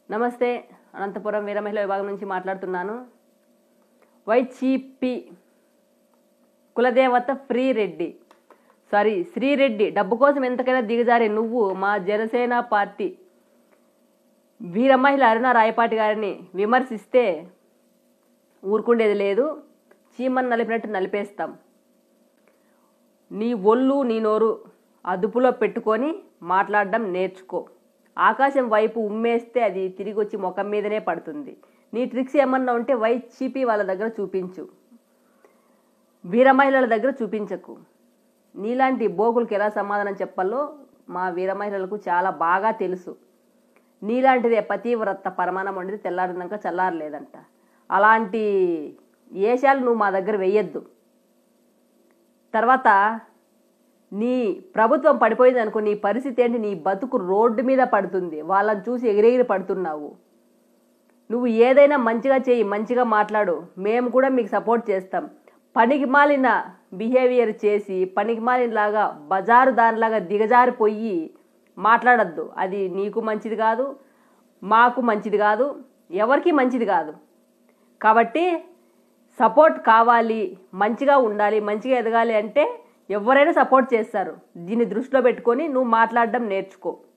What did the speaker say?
నమస్తే అనంతపురం వీర మహిళా విభాగం నుంచి మాట్లాడుతున్నాను వైచీపీ కులదేవత ఫ్రీ రెడ్డి సారీ శ్రీరెడ్డి డబ్బు కోసం ఎంతకైనా దిగజారే నువ్వు మా జనసేన పార్టీ వీర మహిళ అరుణ రాయపాటి గారిని విమర్శిస్తే ఊరుకుండేది లేదు చీమని నలిపినట్టు నలిపేస్తాం నీ ఒళ్ళు నీ నోరు అదుపులో పెట్టుకొని మాట్లాడడం నేర్చుకో ఆకాశం వైపు ఉమ్మేస్తే అది తిరిగి వచ్చి ముఖం మీదనే పడుతుంది నీ ట్రిక్స్ ఏమన్నా ఉంటే వైచీపీ వాళ్ళ దగ్గర చూపించు వీర మహిళల దగ్గర చూపించకు నీలాంటి బోకులకి ఎలా సమాధానం చెప్పాలో మా వీర మహిళలకు చాలా బాగా తెలుసు నీలాంటిదే పతివ్రత పరమాణం వండితే తెల్లారినాక చల్లారలేదంట అలాంటి ఏషాలు నువ్వు మా దగ్గర వెయ్యొద్దు తర్వాత నీ ప్రభుత్వం పడిపోయింది అనుకో నీ పరిస్థితి ఏంటి నీ బతుకు రోడ్డు మీద పడుతుంది వాళ్ళని చూసి ఎగిరెగిరి పడుతున్నావు నువ్వు ఏదైనా మంచిగా చేయి మంచిగా మాట్లాడు మేము కూడా మీకు సపోర్ట్ చేస్తాం పనికి మాలిన బిహేవియర్ చేసి పనికి మాలినలాగా బజారు దానిలాగా దిగజారిపోయి మాట్లాడద్దు అది నీకు మంచిది కాదు మాకు మంచిది కాదు ఎవరికి మంచిది కాదు కాబట్టి సపోర్ట్ కావాలి మంచిగా ఉండాలి మంచిగా ఎదగాలి అంటే ఎవరైనా సపోర్ట్ చేస్తారు దీన్ని దృష్టిలో పెట్టుకొని నువ్వు మాట్లాడడం నేర్చుకో